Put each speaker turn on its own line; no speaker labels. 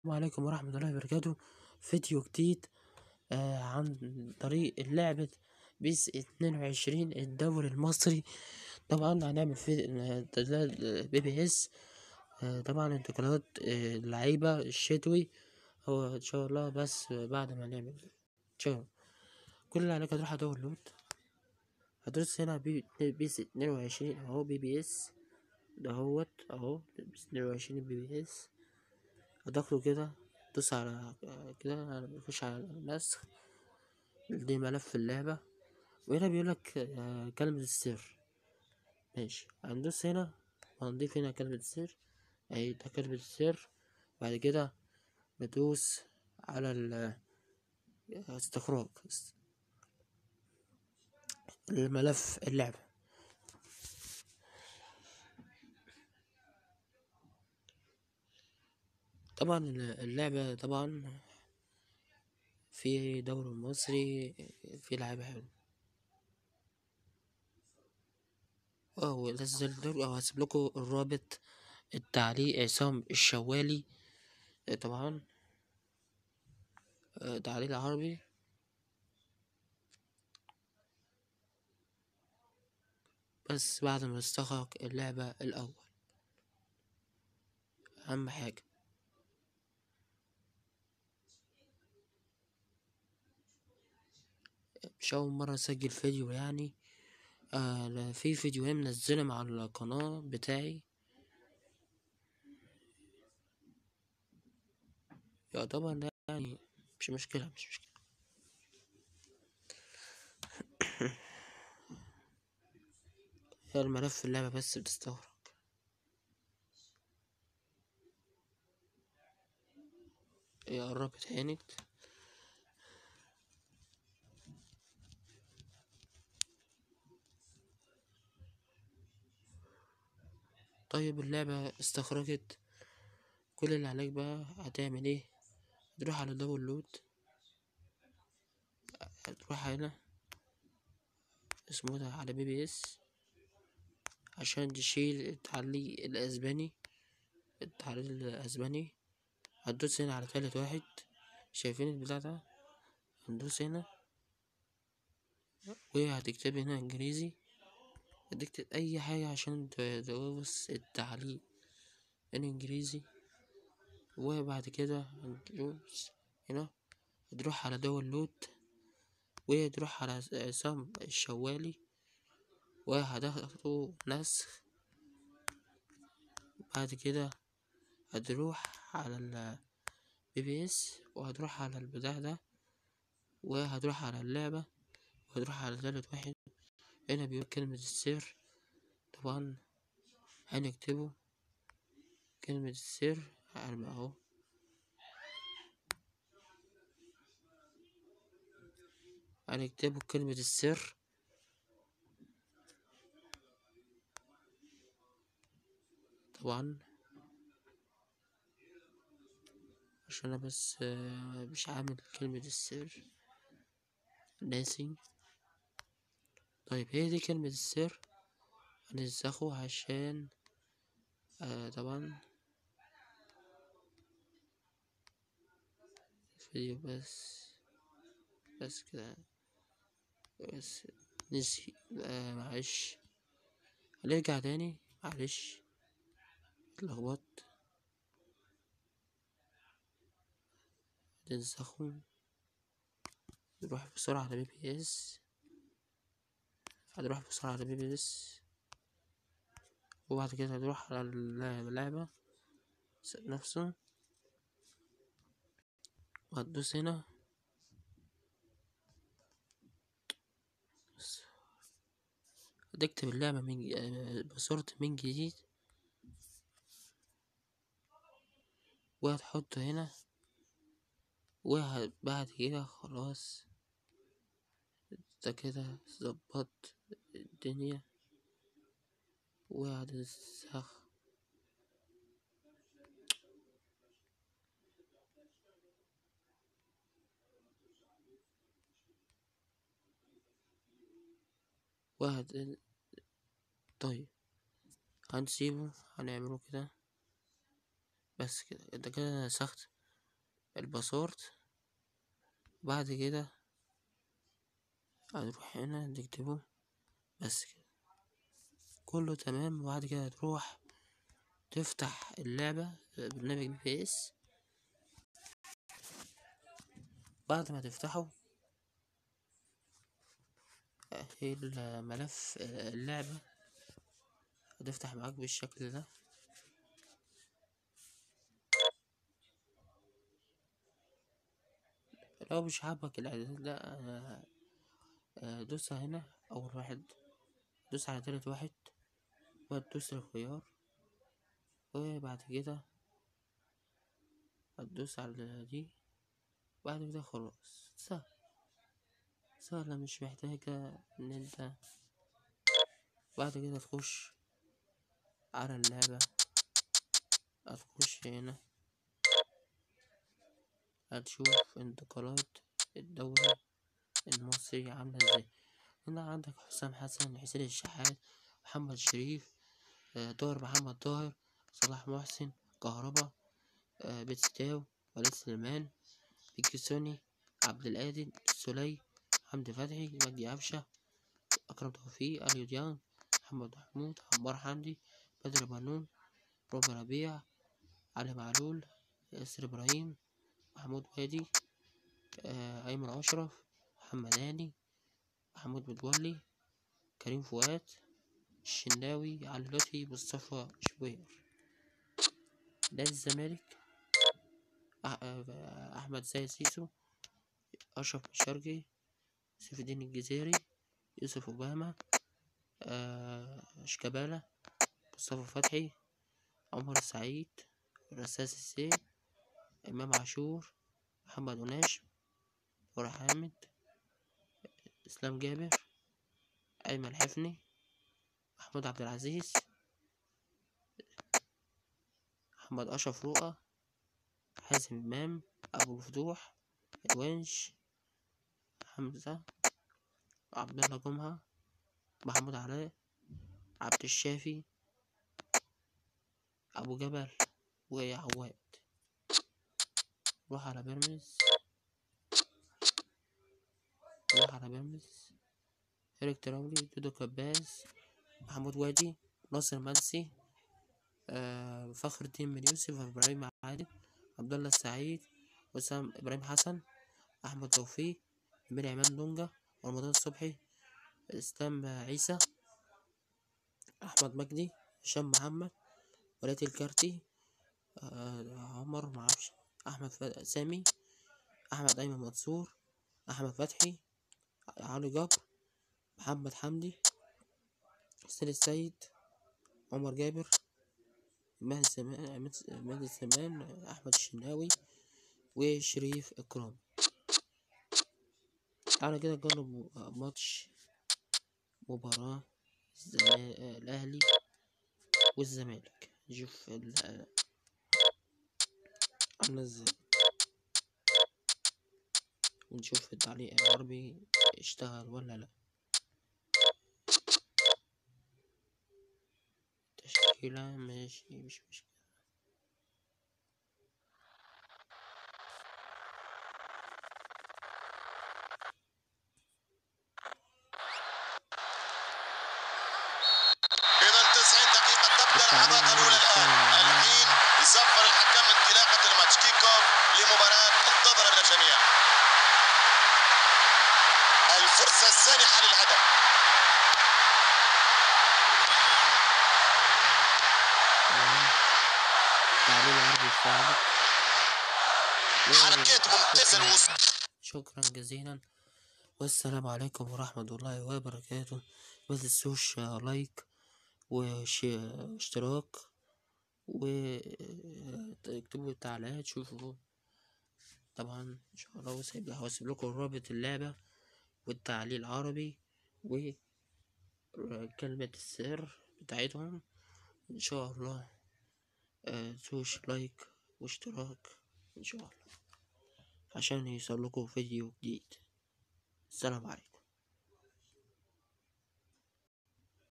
عليكم ورحمة الله وبركاته فيديو جديد آه عن طريق لعبة بيس اتنين وعشرين الدوري المصري طبعا هنعمل في بي بي اس آه طبعا انتقالات آه اللعيبة الشتوي هو ان شاء الله بس بعد ما نعمل ان شاء الله كل اللي عليك هتروح داونلود هتدوس هنا بي بيس اتنين وعشرين اهو بي بي اس دهوت اهو بيس اتنين وعشرين بي بي اس هتاخده كده دوس على كده نخش على النسخ دي ملف اللعبة وهنا بيقولك آه، كلمة السر ماشي هندوس هنا وهنضيف هنا كلمة السر اهي ده كلمة السر بعد كده ندوس على الاستخراج الملف اللعبة طبعا اللعبة طبعا في دوري مصري في لعيبة حلو اه ونزل دول اه هسيب لكم الرابط التعليق عصام الشوالي آه، طبعا آه، تعليق عربي بس بعد ما استخرج اللعبة الأول أهم حاجة مش أول مرة أسجل فيديو يعني آه لا، في فيديوهين منزلهم على القناة بتاعي يعتبر ده يعني مش مشكلة مش مشكلة هي الملف اللعبة بس بتستغرق هي قربت هانت طيب اللعبة استخرجت كل اللي عليك بقى هتعمل ايه تروح على داونلود هتروح هنا اسمه ده على بي بي اس عشان تشيل التعليق الاسباني التعليق الاسباني هتدوس هنا على تالت واحد شايفين البتاع ده هندوس هنا وهتكتب هنا انجليزي هتكتب اي حاجة عشان تدوس التعليق الانجليزي وبعد كده هندوس هنا هتروح على داونلود وتروح على عصام الشوالي وهتاخده نسخ بعد كده هتروح على ال بي بي اس وهتروح على البتاع ده وهتروح على اللعبة وهتروح على تالت واحد هنا بيقول كلمة السر طبعا هنكتبه كلمة السر على اهو هنكتبه كلمة السر طبعا عشان انا بس آه، مش عامل كلمة السر ناسي طيب هي دي كلمة السر هننسخه عشان آه طبعا الفيديو بس بس كده بس نسي آه معلش هنرجع تاني معلش اتلخبطت ننسخه نروح بسرعة على بي بي اس هنروح بسرعة على بي بي اس وبعد كده هنروح على اللعبة نفسه وهتدوس هنا بس هتكتب اللعبة من ج- آه، بصورة من جديد وهتحطه هنا وبعد كده خلاص انت كده ظبطت الدنيا وهتنسخ وهت طيب هنسيبه هنعمله كده بس كده انت كده نسخت الباسورد بعد كده هتروح هنا تكتبه بس كده كله تمام وبعد كده تروح تفتح اللعبة برنامج بي بي اس بعد ما تفتحه اهي الملف اللعبة هتفتح معاك بالشكل ده لو مش عاجبك الاعدادات لا دوس هنا اول واحد دوس على تالت واحد وتدوس الخيار وبعد كده هتدوس على دي بعد كده خلاص سهل سهلة مش محتاجة ان انت بعد كده تخش على اللعبة هتخش هنا هتشوف انتقالات الدوري المصري عاملة ازاي هنا عندك حسام حسن حسين الشحات محمد شريف طاهر محمد طاهر صلاح محسن كهربا بيتستاو وليد سليمان الكسوني عبد القادر سلي حمدي فتحي مجدي قفشة أكرم توفيق أليو ديانج محمد محمود عمار حمدي بدر بنون ربي ربيع علي معلول ياسر إبراهيم محمود وادي أيمن أشرف محمد هاني محمود متولي كريم فؤاد الشناوي علي لطفي مصطفى شوبير نادي الزمالك أحمد سيد سيسو أشرف الشرقي سيف الدين الجزيري يوسف أوباما شيكابالا مصطفى فتحي عمر السعيد رساس السي إمام عاشور محمد وناش نور حامد إسلام جابر أيمن حفني محمود عبد العزيز محمد أشرف رؤى حازم إمام أبو الفتوح الونش حمزة عبد الله جمعة محمود علاء عبد الشافي أبو جبل وعواد روح على بيراميدز روح على بيراميدز إيريك تراولي دودو كباز محمود وادي ناصر منسي آه فخر الدين بن يوسف إبراهيم عادل عبد الله السعيد وسام إبراهيم حسن أحمد توفيق أمير عماد دونجا رمضان صبحي إسلام عيسى أحمد مجدي هشام محمد وليد الكارتي آه عمر معرفش أحمد سامي أحمد أيمن منصور أحمد فتحي علي جبر محمد حمدي حسين السيد عمر جابر مهدي زمان مهدي زمان أحمد الشناوي وشريف إكرام تعالى كده نجرب ماتش مباراة الأهلي والزمالك نشوف عاملة ازاي ونشوف التعليق العربي اشتغل ولا لا تشكيلة ماشي مش مشكلة
إذا 90 دقيقة تبدأ اللحظات الأولى الآن الحين يصفر الحكم انطلاقة الماتش كيك أوف لمباراة منتظرة من الجميع الفرصة السانحة للهدف
تعليق العربي الثالث
حركات ممتازة الوصول
شكرا جزيلا والسلام عليكم ورحمة الله وبركاته ما تنسوش لايك واشتراك واكتبوا تعليقات شوفوا طبعا ان شاء الله وسيب هسيب لكم رابط اللعبة والتعليق العربي وكلمة السر بتاعتهم ان شاء الله تسوش لايك واشتراك ان شاء الله عشان يوصل لكم فيديو جديد السلام عليكم